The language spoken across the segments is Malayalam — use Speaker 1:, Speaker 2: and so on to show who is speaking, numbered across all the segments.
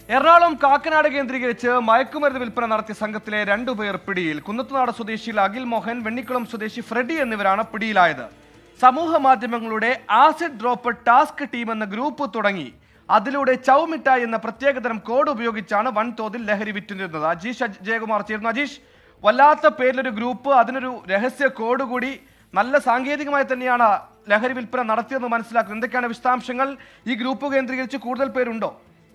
Speaker 1: എറണാകുളം കാക്കനാട് കേന്ദ്രീകരിച്ച് മയക്കുമരുന്ന് വിൽപ്പന നടത്തിയ സംഘത്തിലെ രണ്ടുപേർ പിടിയിൽ കുന്നത്തുനാട് സ്വദേശി അഖിൽ മോഹൻ വെണ്ണിക്കുളം സ്വദേശി ഫ്രെഡി എന്നിവരാണ് പിടിയിലായത് സമൂഹ മാധ്യമങ്ങളുടെ ആസിഡ് ഡ്രോപ്പ് ടാസ്ക് ടീം എന്ന ഗ്രൂപ്പ് തുടങ്ങി അതിലൂടെ ചൗമിഠായി എന്ന പ്രത്യേകതരം കോഡ് ഉപയോഗിച്ചാണ് വൻതോതിൽ ലഹരി വിറ്റുന്നിരുന്നത് അജീഷ് അജ്- ജയകുമാർ ചേർന്നു അജീഷ് വല്ലാത്ത പേരിലൊരു ഗ്രൂപ്പ് അതിനൊരു രഹസ്യ കോഡ് കൂടി നല്ല സാങ്കേതികമായി തന്നെയാണ് ലഹരി വിൽപ്പന നടത്തിയതെന്ന് മനസ്സിലാക്കുന്നത് എന്തൊക്കെയാണ് വിശദാംശങ്ങൾ ഈ ഗ്രൂപ്പ് കേന്ദ്രീകരിച്ച് കൂടുതൽ പേരുണ്ടോ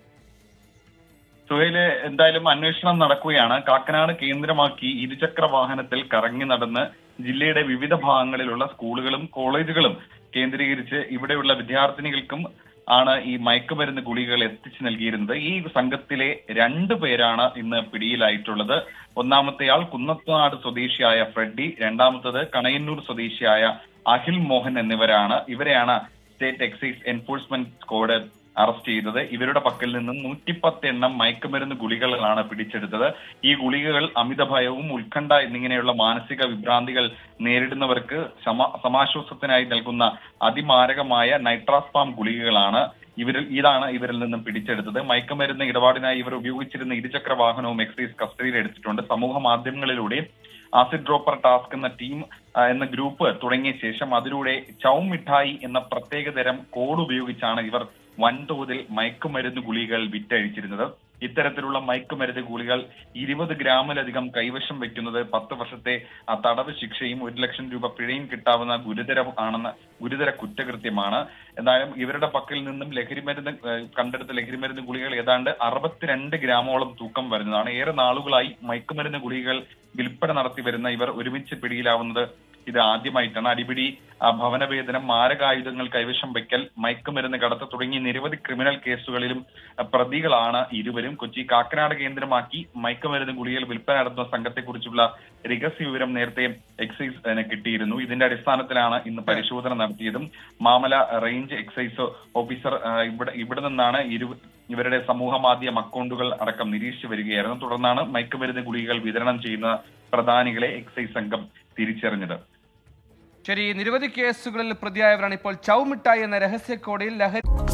Speaker 2: സുഹൈല് എന്തായാലും അന്വേഷണം നടക്കുകയാണ് കാക്കനാട് കേന്ദ്രമാക്കി ഇരുചക്ര വാഹനത്തിൽ കറങ്ങി നടന്ന് ജില്ലയുടെ വിവിധ ഭാഗങ്ങളിലുള്ള സ്കൂളുകളും കോളേജുകളും കേന്ദ്രീകരിച്ച് ഇവിടെയുള്ള വിദ്യാർത്ഥിനികൾക്കും ആണ് ഈ മയക്കുമരുന്ന് ഗുളികകൾ എത്തിച്ചു നൽകിയിരുന്നത് ഈ സംഘത്തിലെ രണ്ടു പേരാണ് ഇന്ന് പിടിയിലായിട്ടുള്ളത് ഒന്നാമത്തെയാൾ കുന്നത്തുനാട് സ്വദേശിയായ ഫ്രെഡി രണ്ടാമത്തത് കണയന്നൂർ സ്വദേശിയായ അഖിൽ മോഹൻ എന്നിവരാണ് ഇവരെയാണ് state excise enforcement squad arrest ചെയ്തത് ഇവരുടെ പക്കൽ നിന്നും നൂറ്റിപ്പത്ത് എണ്ണം മയക്കുമരുന്ന് ഗുളികകളാണ് പിടിച്ചെടുത്തത് ഈ ഗുളികകൾ അമിതഭയവും ഉത്കണ്ഠ എന്നിങ്ങനെയുള്ള മാനസിക വിഭ്രാന്തികൾ നേരിടുന്നവർക്ക് സമ സമാശ്വാസത്തിനായി നൽകുന്ന അതിമാരകമായ നൈട്രാസ്പാം ഗുളികകളാണ് ഇവരിൽ ഇതാണ് ഇവരിൽ നിന്നും പിടിച്ചെടുത്തത് മയക്കുമരുന്ന് ഇടപാടിനായി ഇവർ ഉപയോഗിച്ചിരുന്ന ഇരുചക്ര വാഹനവും എക്സൈസ് കസ്റ്റഡിയിൽ എടുത്തിട്ടുണ്ട് സമൂഹ മാധ്യമങ്ങളിലൂടെ ആസിഡ് ഡ്രോപ്പർ ടാസ്ക് എന്ന ടീം ആ, എന്ന ഗ്രൂപ്പ് തുടങ്ങിയ ശേഷം അതിലൂടെ ചൗ മിഠായി എന്ന പ്രത്യേകതരം കോഡ് ഉപയോഗിച്ചാണ് ഇവർ വൻതോതിൽ മയക്കുമരുന്ന് ഗുളികൾ വിറ്റഴിച്ചിരുന്നത് ഇത്തരത്തിലുള്ള മയക്കുമരുന്ന് ഗുളികൾ ഇരുപത് ഗ്രാമിലധികം കൈവശം വെക്കുന്നത് പത്ത് വർഷത്തെ ആ, തടവ് ശിക്ഷയും ഒരു ലക്ഷം രൂപ പിഴയും കിട്ടാവുന്ന ഗുരുതര ആണെന്ന ഗുരുതര കുറ്റകൃത്യമാണ് എന്തായാലും ഇവരുടെ പക്കൽ നിന്നും ലഹരിമരുന്ന് ഏഹ്, കണ്ടെടുത്ത ലഹരിമരുന്ന് ഗുളികൾ ഏതാണ്ട് അറുപത്തിരണ്ട് ഗ്രാമോളം തൂക്കം വരുന്നതാണ് ഏറെ നാളുകളായി മയക്കുമരുന്ന് ഗുളികൾ വിൽപ്പന നടത്തി വരുന്ന ഇവർ ഒരുമിച്ച് പിടിയിലാവുന്നത് ഇത് ആദ്യമായിട്ടാണ് അടിപിടി ആ, ഭവനവേദനം മാരകായുധങ്ങൾ കൈവശം വയ്ക്കൽ മയക്കുമരുന്ന് കടത്ത് തുടങ്ങിയ നിരവധി ക്രിമിനൽ കേസുകളിലും ആ, പ്രതികളാണ് ഇരുവരും കൊച്ചി കാക്കനാട് കേന്ദ്രമാക്കി മയക്കുമരുന്ന് ഗുളികൾ വിൽപ്പന നടത്തുന്ന സംഘത്തെക്കുറിച്ചുള്ള രഹസ്യ വിവരം നേരത്തെ എക്സൈസ് കിട്ടിയിരുന്നു ഇതിന്റെ അടിസ്ഥാനത്തിലാണ് ഇന്ന് പരിശോധന നടത്തിയതും മാമല റേഞ്ച് എക്സൈസ് ഓഫീസർ ആ, ഇവിടെ ഇവിടെ നിന്നാണ് ഇരു ഇവരുടെ സമൂഹ മാധ്യമ അക്കൗണ്ടുകൾ അടക്കം നിരീക്ഷിച്ചു വരികയായിരുന്നു തുടർന്നാണ് മയക്കുമരുന്ന് ഗുളികകൾ വിതരണം ചെയ്യുന്ന പ്രധാനികളെ എക്സൈസ് സംഘം തിരിച്ചറിഞ്ഞത്
Speaker 1: ശരി നിരവധി കേസുകളിൽ പ്രതിയായവരാണ് ഇപ്പോൾ ചൗമിഠായി എന്ന രഹസ്യ കോഡിൽ ലഹരി